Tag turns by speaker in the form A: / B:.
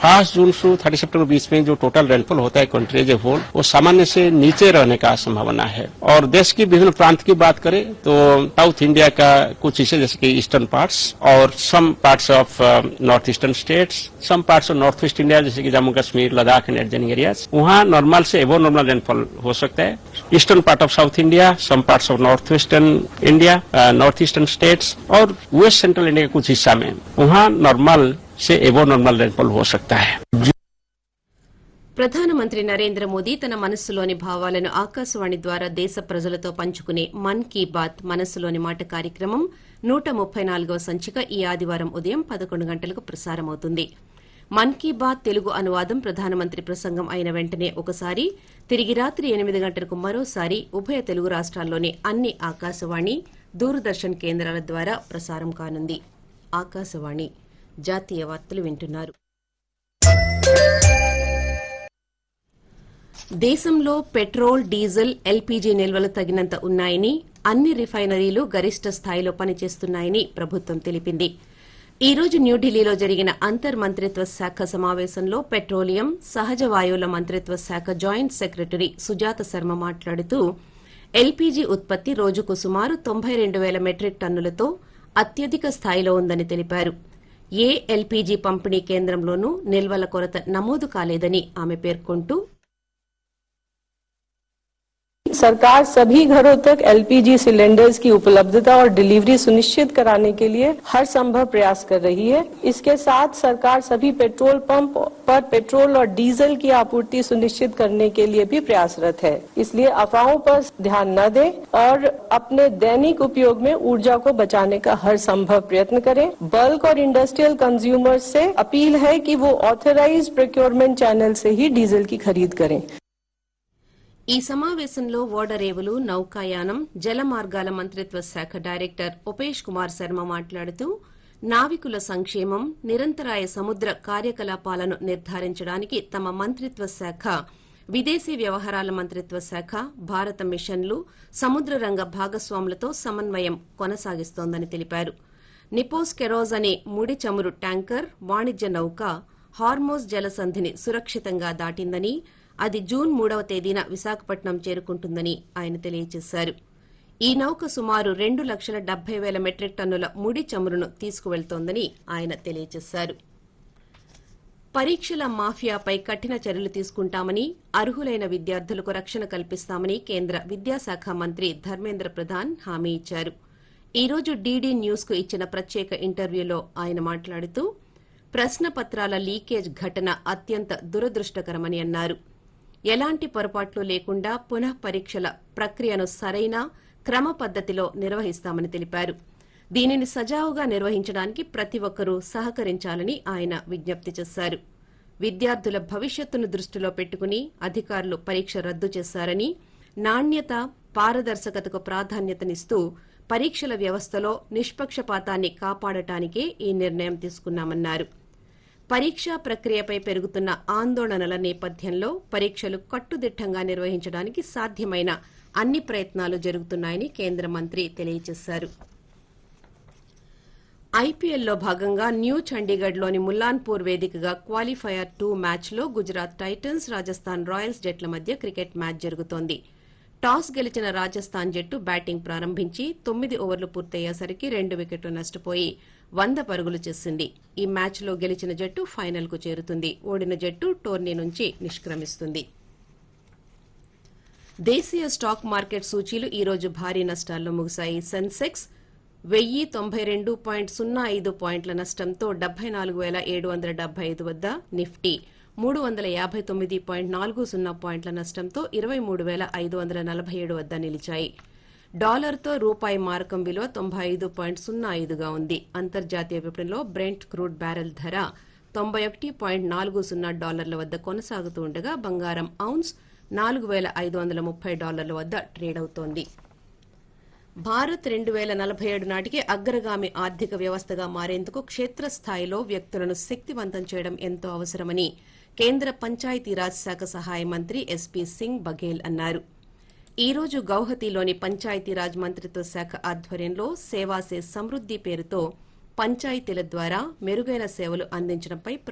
A: first June से thirty सितंबर बीच में जो टोटल रेनफॉल होता है कंट्री एज ए होल वो सामान्य से नीचे रहने का संभावना है और देश की विभिन्न प्रांत की बात करें तो साउथ इंडिया का कुछ हिस्से जैसे कि ईस्टर्न पार्ट्स और some parts of north eastern states some parts of north east India जैसे कि Jammu Kashmir Ladakh and adjoining areas वहाँ नॉर्मल से एवो नॉर्मल रेनफॉल हो सकता है eastern part of south India some parts of north western India north eastern states और west central India के कुछ हिस्सा में वहाँ नॉर्मल से एवो नॉर्मल रेनफॉल हो सकता है
B: ప్రధానమంత్రి నరేంద్ర మోదీ తన మనస్సులోని భావాలను ఆకాశవాణి ద్వారా దేశ ప్రజలతో పంచుకునే మన్ కీ బాత్ మనస్సులోని మాట కార్యక్రమం నూట ముప్పై నాలుగవ సంచిక ఈ ఆదివారం ఉదయం పదకొండు గంటలకు ప్రసారమవుతుంది మన్ కీ బాత్ తెలుగు అనువాదం ప్రధానమంత్రి ప్రసంగం అయిన వెంటనే ఒకసారి తిరిగి రాత్రి ఎనిమిది గంటలకు మరోసారి ఉభయ తెలుగు రాష్ట్రాల్లోని అన్ని ఆకాశవాణి దూరదర్శన్ కేంద్రాల ద్వారా ప్రసారం కానుంది ఆకాశవాణి జాతీయ వార్తలు వింటున్నారు దేశంలో పెట్రోల్ డీజిల్ ఎల్పీజీ నిల్వలు తగినంత ఉన్నాయని అన్ని రిఫైనరీలు గరిష్ట స్థాయిలో పనిచేస్తున్నాయని ప్రభుత్వం తెలిపింది ఈ రోజు న్యూఢిల్లీలో జరిగిన అంతర్ మంత్రిత్వ శాఖ సమావేశంలో పెట్రోలియం సహజ వాయువుల మంత్రిత్వ శాఖ జాయింట్ సెక్రటరీ సుజాత శర్మ మాట్లాడుతూ ఎల్పీజీ ఉత్పత్తి రోజుకు సుమారు తొంభై రెండు వేల మెట్రిక్ టన్నులతో అత్యధిక స్థాయిలో ఉందని తెలిపారు ఏ ఎల్పీజీ పంపిణీ కేంద్రంలోనూ నిల్వల కొరత నమోదు కాలేదని ఆమె పేర్కొంటూ
C: सरकार सभी घरों तक एलपीजी सिलेंडर्स की उपलब्धता और डिलीवरी सुनिश्चित कराने के लिए हर संभव प्रयास कर रही है इसके साथ सरकार सभी पेट्रोल पंप पर पेट्रोल और डीजल की आपूर्ति सुनिश्चित करने के लिए भी प्रयासरत है इसलिए अफवाहों पर ध्यान न दें और अपने दैनिक उपयोग में ऊर्जा को बचाने का हर संभव प्रयत्न करें बल्क और इंडस्ट्रियल कंज्यूमर्स से अपील है कि वो ऑथराइज प्रोक्योरमेंट चैनल से ही डीजल की खरीद करें
B: ఈ సమావేశంలో ఓడరేవులు నౌకాయానం జల మార్గాల మంత్రిత్వ శాఖ డైరెక్టర్ ఉపేష్ కుమార్ శర్మ మాట్లాడుతూ నావికుల సంక్షేమం నిరంతరాయ సముద్ర కార్యకలాపాలను నిర్ధారించడానికి తమ మంత్రిత్వ శాఖ విదేశీ వ్యవహారాల మంత్రిత్వ శాఖ భారత మిషన్లు సముద్ర రంగ భాగస్వాములతో సమన్వయం కొనసాగిస్తోందని తెలిపారు నిపోస్ కెరోజ్ అనే ముడి చమురు ట్యాంకర్ వాణిజ్య నౌక హార్మోజ్ జలసంధిని సురక్షితంగా దాటిందని అది జూన్ మూడవ తేదీన విశాఖపట్నం చేరుకుంటుందని ఆయన తెలియజేశారు ఈ నౌక సుమారు రెండు లక్షల డెబ్బై వేల మెట్రిక్ టన్నుల ముడి చమురును తీసుకువెళ్తోందని ఆయన తెలియజేశారు పరీక్షల మాఫియాపై కఠిన చర్యలు తీసుకుంటామని అర్హులైన విద్యార్థులకు రక్షణ కల్పిస్తామని కేంద్ర విద్యాశాఖ మంత్రి ధర్మేంద్ర ప్రధాన్ హామీ ఇచ్చారు ఈ రోజు డీడీ న్యూస్ కు ఇచ్చిన ప్రత్యేక ఇంటర్వ్యూలో ఆయన మాట్లాడుతూ ప్రశ్నపత్రాల లీకేజ్ ఘటన అత్యంత దురదృష్టకరమని అన్నారు ఎలాంటి పొరపాట్లు లేకుండా పునః పరీక్షల ప్రక్రియను సరైన క్రమ పద్దతిలో నిర్వహిస్తామని తెలిపారు దీనిని సజావుగా నిర్వహించడానికి ప్రతి ఒక్కరూ సహకరించాలని ఆయన విజ్ఞప్తి చేశారు విద్యార్థుల భవిష్యత్తును దృష్టిలో పెట్టుకుని అధికారులు పరీక్ష రద్దు చేశారని నాణ్యత పారదర్శకతకు ప్రాధాన్యతనిస్తూ పరీక్షల వ్యవస్థలో నిష్పక్షపాతాన్ని కాపాడటానికే ఈ నిర్ణయం తీసుకున్నామన్నారు పరీక్షా ప్రక్రియపై పెరుగుతున్న ఆందోళనల నేపథ్యంలో పరీక్షలు కట్టుదిట్టంగా నిర్వహించడానికి సాధ్యమైన అన్ని ప్రయత్నాలు జరుగుతున్నాయని కేంద్ర మంత్రి తెలియజేశారు ఐపీఎల్లో భాగంగా న్యూ చండీగఢ్లోని ముల్లాన్పూర్ వేదికగా క్వాలిఫైయర్ టూ మ్యాచ్లో గుజరాత్ టైటన్స్ రాజస్థాన్ రాయల్స్ జట్ల మధ్య క్రికెట్ మ్యాచ్ జరుగుతోంది టాస్ గెలిచిన రాజస్థాన్ జట్టు బ్యాటింగ్ ప్రారంభించి తొమ్మిది ఓవర్లు పూర్తయ్యేసరికి రెండు వికెట్లు నష్టపోయి వంద పరుగులు చేసింది ఈ మ్యాచ్లో గెలిచిన జట్టు ఫైనల్కు చేరుతుంది ఓడిన జట్టు టోర్నీ నుంచి నిష్క్రమిస్తుంది దేశీయ స్టాక్ మార్కెట్ సూచీలు ఈ రోజు భారీ నష్టాల్లో ముగిశాయి సెన్సెక్స్ వెయ్యి తొంభై రెండు పాయింట్ సున్నా ఐదు పాయింట్ల నష్టంతో డెబ్బై నాలుగు వేల ఏడు వందల డెబ్బై ఐదు వద్ద నిఫ్టీ మూడు వందల యాభై తొమ్మిది పాయింట్ నాలుగు సున్నా పాయింట్ల నష్టంతో ఇరవై మూడు వేల ఐదు వందల నలభై ఏడు వద్ద నిలిచాయి డాలర్తో రూపాయి మారకం విలువ తొంభై ఐదు పాయింట్ సున్నా ఐదుగా ఉంది అంతర్జాతీయ విపణిలో బ్రెంట్ క్రూడ్ బ్యారెల్ ధర తొంభై ఒకటి పాయింట్ నాలుగు సున్నా డాలర్ల వద్ద కొనసాగుతూ ఉండగా బంగారం ఔన్స్ నాలుగు వేల ఐదు వందల ముప్పై డాలర్ల వద్ద ట్రేడ్ అవుతోంది భారత్ రెండు వేల నలభై ఏడు నాటికి అగ్రగామి ఆర్థిక వ్యవస్థగా మారేందుకు క్షేత్రస్థాయిలో వ్యక్తులను శక్తివంతం చేయడం ఎంతో అవసరమని కేంద్ర పంచాయతీరాజ్ శాఖ సహాయ మంత్రి ఎస్పీ సింగ్ బఘేల్ అన్నారు ఈ రోజు గౌహతిలోని పంచాయతీరాజ్ మంత్రిత్వ శాఖ ఆధ్వర్యంలో సేవాసే సమృద్ది పేరుతో పంచాయతీల ద్వారా మెరుగైన సేవలు అందించడంపై